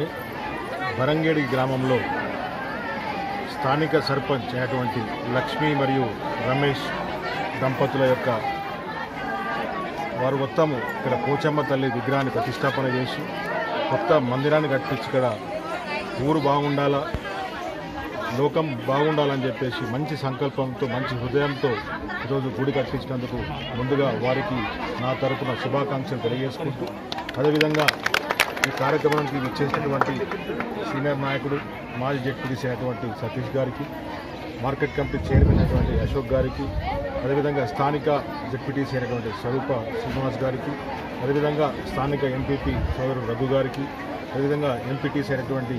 తీసుకొని బరంగేడి గ్రామంలో స్థానిక సర్పంచ్ అయినటువంటి లక్ష్మి మరియు రమేష్ దంపతుల యొక్క వారు మొత్తము ఇక్కడ పోచమ్మ తల్లి విగ్రహాన్ని ప్రతిష్టాపన చేసి కొత్త మందిరాన్ని కట్టించి ఇక్కడ ఊరు బాగుండాలా లోకం బాగుండాలని చెప్పేసి మంచి సంకల్పంతో మంచి హృదయంతో ఈరోజు గుడి కట్టించినందుకు ముందుగా వారికి నా తరపున శుభాకాంక్షలు తెలియజేసుకుంటూ అదేవిధంగా ఈ కార్యక్రమానికి ఇచ్చేసినటువంటి సీనియర్ నాయకుడు మాజీ జడ్పీటీసీ అయినటువంటి సతీష్ గారికి మార్కెట్ కమిటీ చైర్మన్ అయినటువంటి అశోక్ గారికి అదేవిధంగా స్థానిక జడ్పీటీసీ అయినటువంటి స్వరూప శ్రీనివాస్ గారికి అదేవిధంగా స్థానిక ఎంపీపీ సోదరుడు రఘు గారికి అదేవిధంగా ఎంపీటీసీ అయినటువంటి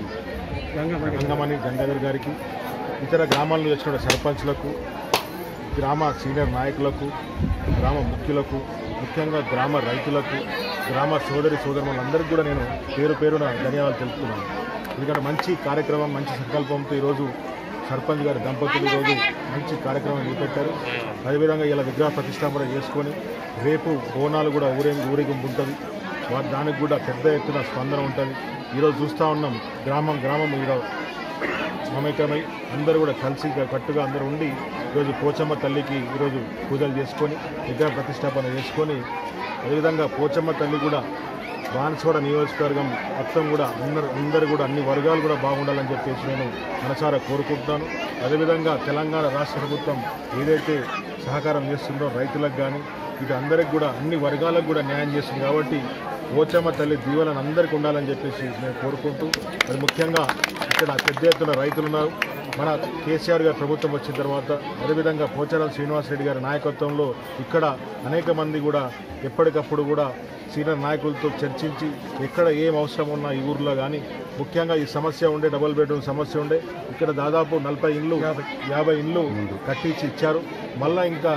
గంగమణి గంగాధర్ గారికి ఇతర గ్రామాల నుంచి వచ్చిన సర్పంచ్లకు గ్రామ సీనియర్ నాయకులకు గ్రామ ముఖ్యులకు ముఖ్యంగా గ్రామ రైతులకు గ్రామ సోదరి సోదరులందరికీ కూడా నేను పేరు పేరున ధన్యవాదాలు తెలుపుతున్నాను ఎందుకంటే మంచి కార్యక్రమం మంచి సంకల్పంతో ఈరోజు సర్పంచ్ గారి దంపతులు ఈరోజు మంచి కార్యక్రమం చేపట్టారు అదేవిధంగా ఇలా విగ్రహ ప్రతిష్టాపన చేసుకొని రేపు బోనాలు కూడా ఊరే ఊరేగింపు ఉంటుంది వారి దానికి కూడా పెద్ద ఎత్తున స్పందన ఉంటుంది ఈరోజు చూస్తూ ఉన్నాం గ్రామం గ్రామం ఈరోజు మమేకమై అందరూ కూడా కలిసి కట్టుగా అందరూ ఉండి ఈరోజు పోచమ్మ తల్లికి ఈరోజు పూజలు చేసుకొని విగ్రహ ప్రతిష్టాపన చేసుకొని అదేవిధంగా పోచమ్మ తల్లి కూడా బాన్స్వాడ నియోజకవర్గం మొత్తం కూడా అందరు అందరు కూడా అన్ని వర్గాలు కూడా బాగుండాలని చెప్పేసి నేను మనసారా కోరుకుంటున్నాను అదేవిధంగా తెలంగాణ రాష్ట్ర ప్రభుత్వం ఏదైతే సహకారం చేస్తుందో రైతులకు కానీ ఇటు అందరికి కూడా అన్ని వర్గాలకు కూడా న్యాయం చేస్తుంది కాబట్టి పోచమ్మ తల్లి దీవెనలు అందరికీ ఉండాలని చెప్పేసి నేను కోరుకుంటూ మరి ముఖ్యంగా ఇక్కడ పెద్ద ఎత్తున రైతులు ఉన్నారు మన కేసీఆర్ గారి ప్రభుత్వం వచ్చిన తర్వాత అదేవిధంగా పోచారం శ్రీనివాసరెడ్డి గారి నాయకత్వంలో ఇక్కడ అనేక మంది కూడా ఎప్పటికప్పుడు కూడా సీనియర్ నాయకులతో చర్చించి ఎక్కడ ఏం అవసరం ఉన్నా ఈ ఊర్లో కానీ ముఖ్యంగా ఈ సమస్య ఉండే డబుల్ బెడ్రూమ్ సమస్య ఉండే ఇక్కడ దాదాపు నలభై ఇండ్లు యాభై ఇండ్లు కట్టించి ఇచ్చారు మళ్ళా ఇంకా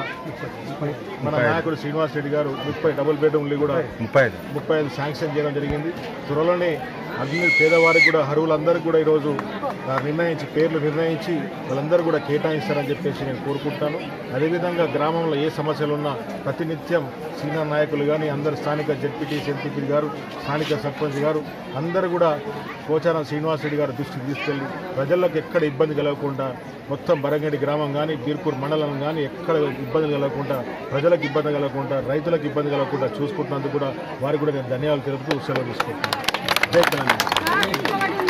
మన నాయకుడు శ్రీనివాస్ రెడ్డి గారు ముప్పై డబుల్ బెడ్రూమ్లు కూడా ముప్పై ఐదు ముప్పై ఐదు శాంక్షన్ చేయడం జరిగింది త్వరలోనే అన్ని పేదవారికి కూడా అర్హులందరికీ కూడా ఈరోజు ఆ, నిర్ణయించి పేర్లు నిర్ణయించి వాళ్ళందరూ కూడా కేటాయిస్తారని చెప్పేసి నేను కోరుకుంటాను అదేవిధంగా గ్రామంలో ఏ సమస్యలు ఉన్నా ప్రతినిత్యం సీనియర్ నాయకులు కానీ అందరు స్థానిక జడ్పీటీసీ ఎంపీపీ గారు స్థానిక సర్పంచ్ గారు అందరూ కూడా పోచారం శ్రీనివాసరెడ్డి గారి దృష్టికి తీసుకెళ్లి ప్రజలకు ఎక్కడ ఇబ్బంది కలగకుండా మొత్తం బరంగడి గ్రామం కానీ బీర్పూర్ మండలం కానీ ఎక్కడ ఇబ్బంది కలగకుండా ప్రజలకు ఇబ్బంది కలగకుండా రైతులకు ఇబ్బంది కలగకుండా చూసుకుంటున్నందుకు కూడా వారికి కూడా నేను ధన్యవాదాలు తెలుపుతూ సెలవు తీసుకుంటున్నాను జై తెలంగాణ